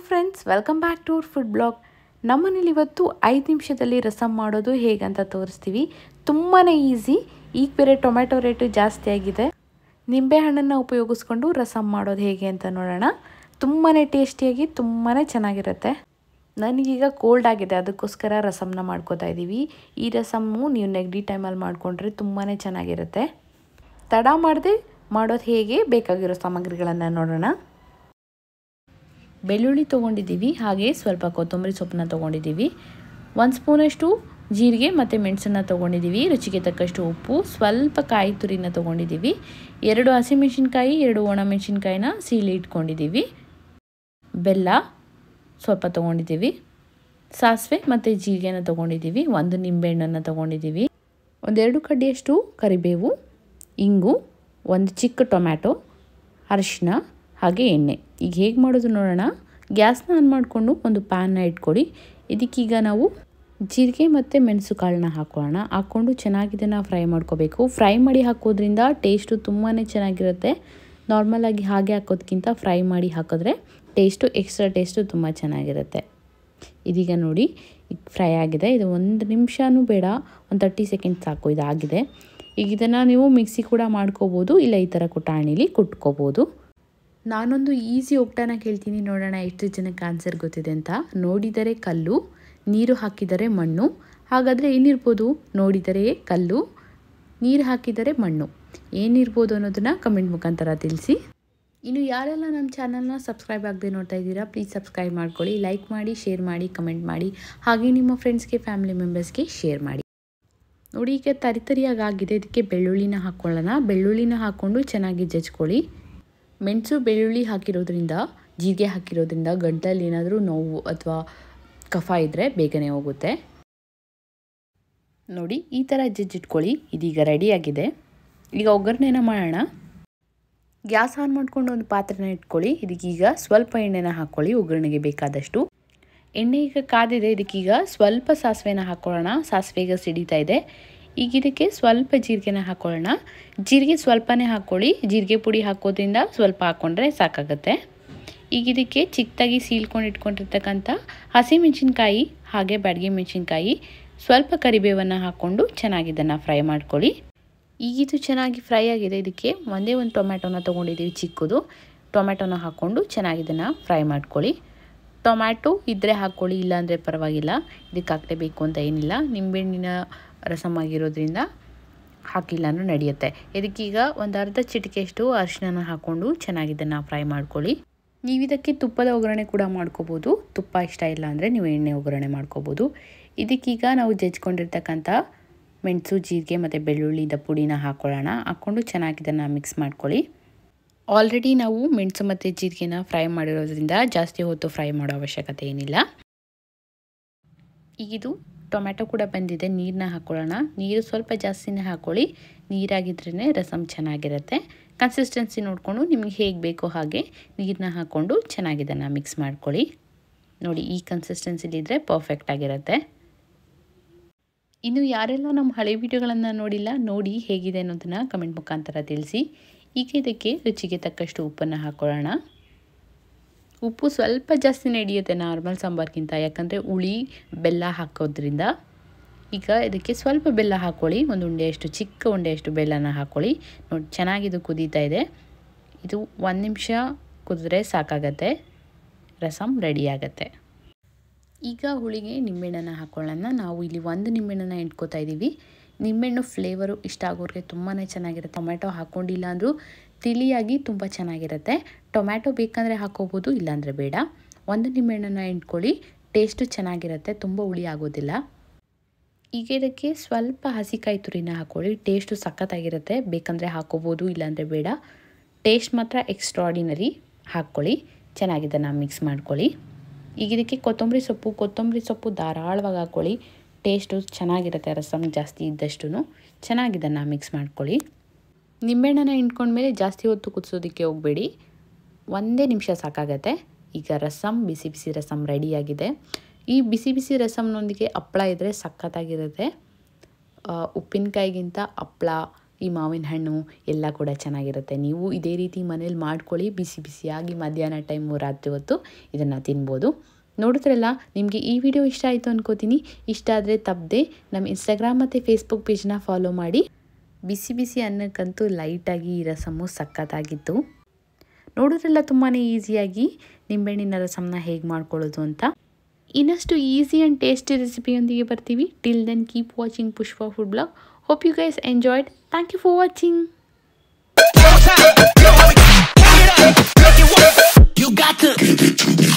Friends welcome back to our food blog ನಮ್ಮನೇಲಿ ಇವತ್ತು ಐದು ನಿಮಿಷದಲ್ಲಿ ರಸಮ್ ಮಾಡೋದು ಹೇಗಂತ ತೋರಿಸ್ತೀವಿ ತುಂಬಾ ಈಸಿ ಈಗ ಬೇರೆ ಟೊಮೆಟೊ ರೇಟು ಜಾಸ್ತಿ ಆಗಿದೆ ನಿಂಬೆಹಣ್ಣನ್ನು ಉಪಯೋಗಿಸ್ಕೊಂಡು ರಸಮ್ ಮಾಡೋದು ಹೇಗೆ ಅಂತ ನೋಡೋಣ ತುಂಬಾ ಟೇಸ್ಟಿಯಾಗಿ ತುಂಬಾ ಚೆನ್ನಾಗಿರುತ್ತೆ ನನಗೀಗ ಕೋಲ್ಡ್ ಆಗಿದೆ ಅದಕ್ಕೋಸ್ಕರ ರಸಮ್ನ ಮಾಡ್ಕೋತಾ ಇದ್ದೀವಿ ಈ ರಸಮ್ಮು ನೀವು ನೆಗಡಿ ಟೈಮಲ್ಲಿ ಮಾಡಿಕೊಂಡ್ರೆ ತುಂಬಾ ಚೆನ್ನಾಗಿರುತ್ತೆ ತಡ ಮಾಡದೆ ಮಾಡೋದು ಹೇಗೆ ಬೇಕಾಗಿರೋ ಸಾಮಗ್ರಿಗಳನ್ನು ನೋಡೋಣ ಬೆಳ್ಳುಳ್ಳಿ ತೊಗೊಂಡಿದ್ದೀವಿ ಹಾಗೆ ಸ್ವಲ್ಪ ಕೊತ್ತಂಬರಿ ಸೊಪ್ಪನ್ನ ತೊಗೊಂಡಿದ್ದೀವಿ ಒಂದು ಸ್ಪೂನಷ್ಟು ಜೀರಿಗೆ ಮತ್ತು ಮೆಣಸನ್ನು ತೊಗೊಂಡಿದ್ದೀವಿ ರುಚಿಗೆ ತಕ್ಕಷ್ಟು ಉಪ್ಪು ಸ್ವಲ್ಪ ಕಾಯಿ ತುರಿನ ತೊಗೊಂಡಿದ್ದೀವಿ ಎರಡು ಹಸಿಮೆಣಸಿನ್ಕಾಯಿ ಎರಡು ಒಣಮೆಣಸಿನ್ಕಾಯಿನ ಸೀಳಿ ಇಟ್ಕೊಂಡಿದ್ದೀವಿ ಬೆಲ್ಲ ಸ್ವಲ್ಪ ತೊಗೊಂಡಿದ್ದೀವಿ ಸಾಸಿವೆ ಮತ್ತು ಜೀರಿಗೆನ ತೊಗೊಂಡಿದ್ದೀವಿ ಒಂದು ನಿಂಬೆಹಣ್ಣನ್ನು ತೊಗೊಂಡಿದ್ದೀವಿ ಒಂದೆರಡು ಕಡ್ಡಿಯಷ್ಟು ಕರಿಬೇವು ಇಂಗು ಒಂದು ಚಿಕ್ಕ ಟೊಮ್ಯಾಟೊ ಅರಿಶಿನ ಹಾಗೆ ಎಣ್ಣೆ ಈಗ ಹೇಗೆ ಮಾಡೋದು ನೋಡೋಣ ಗ್ಯಾಸ್ನ ಆನ್ ಮಾಡಿಕೊಂಡು ಒಂದು ಪ್ಯಾನ್ನ ಇಟ್ಕೊಳ್ಳಿ ಇದಕ್ಕೀಗ ನಾವು ಜೀರಿಗೆ ಮತ್ತು ಮೆಣಸು ಕಾಳನ್ನ ಹಾಕೋಣ ಹಾಕ್ಕೊಂಡು ಚೆನ್ನಾಗಿ ಇದನ್ನು ಫ್ರೈ ಮಾಡ್ಕೋಬೇಕು ಫ್ರೈ ಮಾಡಿ ಹಾಕೋದ್ರಿಂದ ಟೇಸ್ಟು ತುಂಬಾ ಚೆನ್ನಾಗಿರುತ್ತೆ ನಾರ್ಮಲಾಗಿ ಹಾಗೆ ಹಾಕೋದ್ಕಿಂತ ಫ್ರೈ ಮಾಡಿ ಹಾಕಿದ್ರೆ ಟೇಸ್ಟು ಎಕ್ಸ್ಟ್ರಾ ಟೇಸ್ಟು ತುಂಬ ಚೆನ್ನಾಗಿರುತ್ತೆ ಇದೀಗ ನೋಡಿ ಈಗ ಫ್ರೈ ಆಗಿದೆ ಇದು ಒಂದು ನಿಮಿಷನೂ ಬೇಡ ಒಂದು ತರ್ಟಿ ಸೆಕೆಂಡ್ಸ್ ಸಾಕು ಇದಾಗಿದೆ ಈಗ ಇದನ್ನು ನೀವು ಮಿಕ್ಸಿ ಕೂಡ ಮಾಡ್ಕೋಬೋದು ಇಲ್ಲ ಈ ಥರ ಕುಟಾಣಿಲಿ ಕುಟ್ಕೋಬೋದು ನಾನೊಂದು ಈಸಿ ಒಗ್ಟಾನ ಕೇಳ್ತೀನಿ ನೋಡೋಣ ಎಷ್ಟು ಜನಕ್ಕೆ ಆನ್ಸರ್ ಗೊತ್ತಿದೆ ಅಂತ ನೋಡಿದರೆ ಕಲ್ಲು ನೀರು ಹಾಕಿದರೆ ಮಣ್ಣು ಹಾಗಾದರೆ ಏನಿರ್ಬೋದು ನೋಡಿದರೆ ಕಲ್ಲು ನೀರು ಹಾಕಿದರೆ ಮಣ್ಣು ಏನಿರ್ಬೋದು ಅನ್ನೋದನ್ನು ಕಮೆಂಟ್ ಮುಖಾಂತರ ತಿಳಿಸಿ ಇನ್ನು ಯಾರೆಲ್ಲ ನಮ್ಮ ಚಾನಲ್ನ ಸಬ್ಸ್ಕ್ರೈಬ್ ಆಗದೆ ನೋಡ್ತಾ ಇದ್ದೀರಾ ಪ್ಲೀಸ್ ಸಬ್ಸ್ಕ್ರೈಬ್ ಮಾಡ್ಕೊಳ್ಳಿ ಲೈಕ್ ಮಾಡಿ ಶೇರ್ ಮಾಡಿ ಕಮೆಂಟ್ ಮಾಡಿ ಹಾಗೆ ನಿಮ್ಮ ಫ್ರೆಂಡ್ಸ್ಗೆ ಫ್ಯಾಮಿಲಿ ಮೆಂಬರ್ಸ್ಗೆ ಶೇರ್ ಮಾಡಿ ನೋಡಿ ಈಗ ತರಿ ತರಿಯಾಗಿ ಆಗಿದೆ ಇದಕ್ಕೆ ಬೆಳ್ಳುಳ್ಳಿನ ಹಾಕ್ಕೊಳ್ಳೋಣ ಬೆಳ್ಳುಳ್ಳಿನ ಹಾಕ್ಕೊಂಡು ಚೆನ್ನಾಗಿ ಜಜ್ಕೊಳ್ಳಿ ಮೆಣಸು ಬೆಳ್ಳುಳ್ಳಿ ಹಾಕಿರೋದ್ರಿಂದ ಜೀರಿಗೆ ಹಾಕಿರೋದ್ರಿಂದ ಗಂಟಲಲ್ಲಿ ಏನಾದರೂ ನೋವು ಅಥವಾ ಕಫ ಇದ್ದರೆ ಬೇಗನೆ ಹೋಗುತ್ತೆ ನೋಡಿ ಈ ಥರ ಜಜ್ಜಿಟ್ಕೊಳ್ಳಿ ಇದೀಗ ರೆಡಿಯಾಗಿದೆ ಈಗ ಒಗ್ಗರಣೆನ ಮಾಡೋಣ ಗ್ಯಾಸ್ ಆನ್ ಮಾಡ್ಕೊಂಡು ಒಂದು ಪಾತ್ರೆನ ಇಟ್ಕೊಳ್ಳಿ ಇದಕ್ಕೀಗ ಸ್ವಲ್ಪ ಎಣ್ಣೆನ ಹಾಕ್ಕೊಳ್ಳಿ ಒಗ್ಗರಣೆಗೆ ಬೇಕಾದಷ್ಟು ಎಣ್ಣೆ ಈಗ ಕಾದಿದೆ ಇದಕ್ಕೀಗ ಸ್ವಲ್ಪ ಸಾಸಿವೆನ ಹಾಕ್ಕೊಳ್ಳೋಣ ಸಾಸಿವೆ ಈಗ ಸಿಡಿತಾ ಇದೆ ಈಗ ಇದಕ್ಕೆ ಸ್ವಲ್ಪ ಜೀರಿಗೆನ ಹಾಕ್ಕೊಳ್ಳೋಣ ಜೀರಿಗೆ ಸ್ವಲ್ಪನೇ ಹಾಕ್ಕೊಳ್ಳಿ ಜೀರಿಗೆ ಪುಡಿ ಹಾಕೋದ್ರಿಂದ ಸ್ವಲ್ಪ ಹಾಕ್ಕೊಂಡ್ರೆ ಸಾಕಾಗುತ್ತೆ ಈಗ ಇದಕ್ಕೆ ಚಿಕ್ಕದಾಗಿ ಸೀಳ್ಕೊಂಡು ಇಟ್ಕೊಂಡಿರ್ತಕ್ಕಂಥ ಹಸಿಮೆಣಸಿನ್ಕಾಯಿ ಹಾಗೆ ಬ್ಯಾಡಗಿ ಮೆಣಸಿನ್ಕಾಯಿ ಸ್ವಲ್ಪ ಕರಿಬೇವನ್ನು ಹಾಕ್ಕೊಂಡು ಚೆನ್ನಾಗಿ ಇದನ್ನು ಫ್ರೈ ಮಾಡ್ಕೊಳ್ಳಿ ಈಗಿದು ಚೆನ್ನಾಗಿ ಫ್ರೈ ಆಗಿದೆ ಇದಕ್ಕೆ ಒಂದೇ ಒಂದು ಟೊಮ್ಯಾಟೊನ ತೊಗೊಂಡಿದ್ದೀವಿ ಚಿಕ್ಕದು ಟೊಮ್ಯಾಟೊನ ಹಾಕ್ಕೊಂಡು ಚೆನ್ನಾಗಿ ಇದನ್ನು ಫ್ರೈ ಮಾಡ್ಕೊಳ್ಳಿ ಟೊಮ್ಯಾಟೊ ಇದ್ದರೆ ಹಾಕ್ಕೊಳ್ಳಿ ಇಲ್ಲಾಂದರೆ ಪರವಾಗಿಲ್ಲ ಇದಕ್ಕೆ ಹಾಕಲೇಬೇಕು ಅಂತ ಏನಿಲ್ಲ ನಿಂಬೆಹಣ್ಣಿನ ರಸಮ್ ಆಗಿರೋದ್ರಿಂದ ಹಾಕಿಲ್ಲ ಅಂದರೂ ನಡೆಯುತ್ತೆ ಇದಕ್ಕೀಗ ಒಂದು ಅರ್ಧ ಚಿಟಿಕೆಯಷ್ಟು ಅರಿಶಿನ ಹಾಕ್ಕೊಂಡು ಚೆನ್ನಾಗಿ ಇದನ್ನು ಫ್ರೈ ಮಾಡ್ಕೊಳ್ಳಿ ನೀವು ಇದಕ್ಕೆ ತುಪ್ಪದ ಒಗ್ಗರಣೆ ಕೂಡ ಮಾಡ್ಕೋಬೋದು ತುಪ್ಪ ಇಷ್ಟ ಇಲ್ಲ ಅಂದರೆ ನೀವು ಎಣ್ಣೆ ಒಗ್ಗರಣೆ ಮಾಡ್ಕೋಬೋದು ಇದಕ್ಕೀಗ ನಾವು ಜಜ್ಕೊಂಡಿರ್ತಕ್ಕಂಥ ಮೆಣಸು ಜೀರಿಗೆ ಮತ್ತು ಬೆಳ್ಳುಳ್ಳಿದ ಪುಡಿನ ಹಾಕ್ಕೊಳ್ಳೋಣ ಹಾಕ್ಕೊಂಡು ಚೆನ್ನಾಗಿ ಇದನ್ನು ಮಿಕ್ಸ್ ಮಾಡ್ಕೊಳ್ಳಿ ಆಲ್ರೆಡಿ ನಾವು ಮೆಣಸು ಮತ್ತು ಜೀರಿಗೆನ ಫ್ರೈ ಮಾಡಿರೋದ್ರಿಂದ ಜಾಸ್ತಿ ಹೊತ್ತು ಫ್ರೈ ಮಾಡೋ ಅವಶ್ಯಕತೆ ಏನಿಲ್ಲ ಈಗಿದು ಟೊಮ್ಯಾಟೊ ಕೂಡ ಬಂದಿದೆ ನೀರನ್ನ ಹಾಕ್ಕೊಳ್ಳೋಣ ನೀರು ಸ್ವಲ್ಪ ಜಾಸ್ತಿನೇ ಹಾಕ್ಕೊಳ್ಳಿ ನೀರಾಗಿದ್ರೇ ರಸಮ್ ಚೆನ್ನಾಗಿರುತ್ತೆ ಕನ್ಸಿಸ್ಟೆನ್ಸಿ ನೋಡಿಕೊಂಡು ನಿಮಗೆ ಹೇಗೆ ಬೇಕೋ ಹಾಗೆ ನೀರನ್ನ ಹಾಕ್ಕೊಂಡು ಚೆನ್ನಾಗಿದನ್ನು ಮಿಕ್ಸ್ ಮಾಡ್ಕೊಳ್ಳಿ ನೋಡಿ ಈ ಕನ್ಸಿಸ್ಟೆನ್ಸಿಲಿದ್ದರೆ ಪರ್ಫೆಕ್ಟ್ ಆಗಿರುತ್ತೆ ಇನ್ನು ಯಾರೆಲ್ಲ ನಮ್ಮ ಹಳೆ ವಿಡಿಯೋಗಳನ್ನು ನೋಡಿಲ್ಲ ನೋಡಿ ಹೇಗಿದೆ ಅನ್ನೋದನ್ನು ಕಮೆಂಟ್ ಮುಖಾಂತರ ತಿಳಿಸಿ ಈಗ ಇದಕ್ಕೆ ರುಚಿಗೆ ತಕ್ಕಷ್ಟು ಉಪ್ಪನ್ನು ಹಾಕ್ಕೊಳ್ಳೋಣ ಉಪ್ಪು ಸ್ವಲ್ಪ ಜಾಸ್ತಿ ನಡೆಯುತ್ತೆ ನಾರ್ಮಲ್ ಸಾಂಬಾರ್ಗಿಂತ ಯಾಕಂದರೆ ಹುಳಿ ಬೆಲ್ಲ ಹಾಕೋದ್ರಿಂದ ಈಗ ಇದಕ್ಕೆ ಸ್ವಲ್ಪ ಬೆಲ್ಲ ಹಾಕ್ಕೊಳ್ಳಿ ಒಂದು ಉಂಡೆಯಷ್ಟು ಚಿಕ್ಕ ಉಂಡೆಯಷ್ಟು ಬೆಲ್ಲನ ಹಾಕ್ಕೊಳ್ಳಿ ನೋಡಿ ಚೆನ್ನಾಗಿದು ಕುದೀತಾ ಇದೆ ಇದು ಒಂದು ನಿಮಿಷ ಕುದಿದ್ರೆ ಸಾಕಾಗತ್ತೆ ರಸಮ್ ರೆಡಿ ಆಗುತ್ತೆ ಈಗ ಹುಳಿಗೆ ನಿಂಬೆಹಣ್ಣನ್ನು ಹಾಕ್ಕೊಳ್ಳೋಣ ನಾವು ಇಲ್ಲಿ ಒಂದು ನಿಂಬೆಹಣ್ಣನ್ನು ಇಟ್ಕೋತಾ ಇದ್ದೀವಿ ನಿಂಬೆಹಣ್ಣು ಫ್ಲೇವರು ಇಷ್ಟ ಆಗೋರಿಗೆ ತುಂಬಾ ಚೆನ್ನಾಗಿರುತ್ತೆ ಟೊಮ್ಯಾಟೊ ಹಾಕ್ಕೊಂಡಿಲ್ಲ ಅಂದರೂ ತಿಳಿಯಾಗಿ ತುಂಬ ಚೆನ್ನಾಗಿರುತ್ತೆ ಟೊಮ್ಯಾಟೊ ಬೇಕಂದರೆ ಹಾಕೋಬೋದು ಇಲ್ಲಾಂದರೆ ಬೇಡ ಒಂದು ನಿಂಬೆಹಣ್ಣನ್ನು ಇಟ್ಕೊಳ್ಳಿ ಟೇಸ್ಟು ಚೆನ್ನಾಗಿರುತ್ತೆ ತುಂಬ ಹುಳಿ ಆಗೋದಿಲ್ಲ ಈಗ ಇದಕ್ಕೆ ಸ್ವಲ್ಪ ಹಸಿಕಾಯಿ ತುರಿನ ಹಾಕ್ಕೊಳ್ಳಿ ಟೇಸ್ಟು ಸಖತ್ತಾಗಿರುತ್ತೆ ಬೇಕಂದರೆ ಹಾಕೋಬೋದು ಇಲ್ಲಾಂದರೆ ಬೇಡ ಟೇಸ್ಟ್ ಮಾತ್ರ ಎಕ್ಸ್ಟ್ರಾಡಿನರಿ ಹಾಕ್ಕೊಳ್ಳಿ ಚೆನ್ನಾಗಿದ್ದನ್ನು ಮಿಕ್ಸ್ ಮಾಡ್ಕೊಳ್ಳಿ ಈಗ ಇದಕ್ಕೆ ಕೊತ್ತಂಬರಿ ಸೊಪ್ಪು ಕೊತ್ತಂಬರಿ ಸೊಪ್ಪು ಧಾರಾಳವಾಗಿ ಹಾಕ್ಕೊಳ್ಳಿ ಟೇಸ್ಟು ಚೆನ್ನಾಗಿರುತ್ತೆ ರಸಮ್ ಜಾಸ್ತಿ ಇದ್ದಷ್ಟು ಚೆನ್ನಾಗಿದ್ದನ್ನು ಮಿಕ್ಸ್ ಮಾಡ್ಕೊಳ್ಳಿ ನಿಂಬೆಹಣ್ಣನ ಹಿಂಡ್ಕೊಂಡ್ಮೇಲೆ ಜಾಸ್ತಿ ಹೊತ್ತು ಕುದಿಸೋದಕ್ಕೆ ಹೋಗಬೇಡಿ ಒಂದೇ ನಿಮಿಷ ಸಾಕಾಗತ್ತೆ ಈಗ ರಸಮ್ ಬಿಸಿ ಬಿಸಿ ರಸಮ್ ರೆಡಿಯಾಗಿದೆ ಈ ಬಿಸಿ ಬಿಸಿ ರಸಮ್ನೊಂದಿಗೆ ಹಪ್ಳ ಇದ್ದರೆ ಸಖತ್ತಾಗಿರುತ್ತೆ ಉಪ್ಪಿನಕಾಯಿಗಿಂತ ಹಪ್ಳ ಈ ಮಾವಿನ ಹಣ್ಣು ಎಲ್ಲ ಕೂಡ ಚೆನ್ನಾಗಿರುತ್ತೆ ನೀವು ಇದೇ ರೀತಿ ಮನೇಲಿ ಮಾಡ್ಕೊಳ್ಳಿ ಬಿಸಿ ಬಿಸಿಯಾಗಿ ಮಧ್ಯಾಹ್ನ ಟೈಮು ರಾತ್ರಿ ಹೊತ್ತು ಇದನ್ನು ತಿನ್ಬೋದು ನೋಡಿದ್ರಲ್ಲ ನಿಮಗೆ ಈ ವಿಡಿಯೋ ಇಷ್ಟ ಆಯಿತು ಅನ್ಕೋತೀನಿ ಇಷ್ಟ ಆದರೆ ತಪ್ಪದೆ ನಮ್ಮ ಇನ್ಸ್ಟಾಗ್ರಾಮ್ ಮತ್ತು ಫೇಸ್ಬುಕ್ ಪೇಜ್ನ ಫಾಲೋ ಮಾಡಿ ಬಿಸಿ ಬಿಸಿ ಅನ್ನಕ್ಕಂತೂ ಲೈಟಾಗಿ ಈ ರಸಮ್ಮು ಸಖತ್ತಾಗಿತ್ತು ನೋಡಿದ್ರಲ್ಲ ತುಂಬಾ ಈಸಿಯಾಗಿ ನಿಂಬೆಹಣ್ಣಿನ ರಸಮ್ನ ಹೇಗೆ ಮಾಡ್ಕೊಳ್ಳೋದು ಅಂತ ಇನ್ನಷ್ಟು ಈಸಿ ಆ್ಯಂಡ್ ಟೇಸ್ಟಿ ರೆಸಿಪಿಯೊಂದಿಗೆ ಬರ್ತೀವಿ till then keep watching Pushpa food blog hope you guys enjoyed thank you for watching You got to.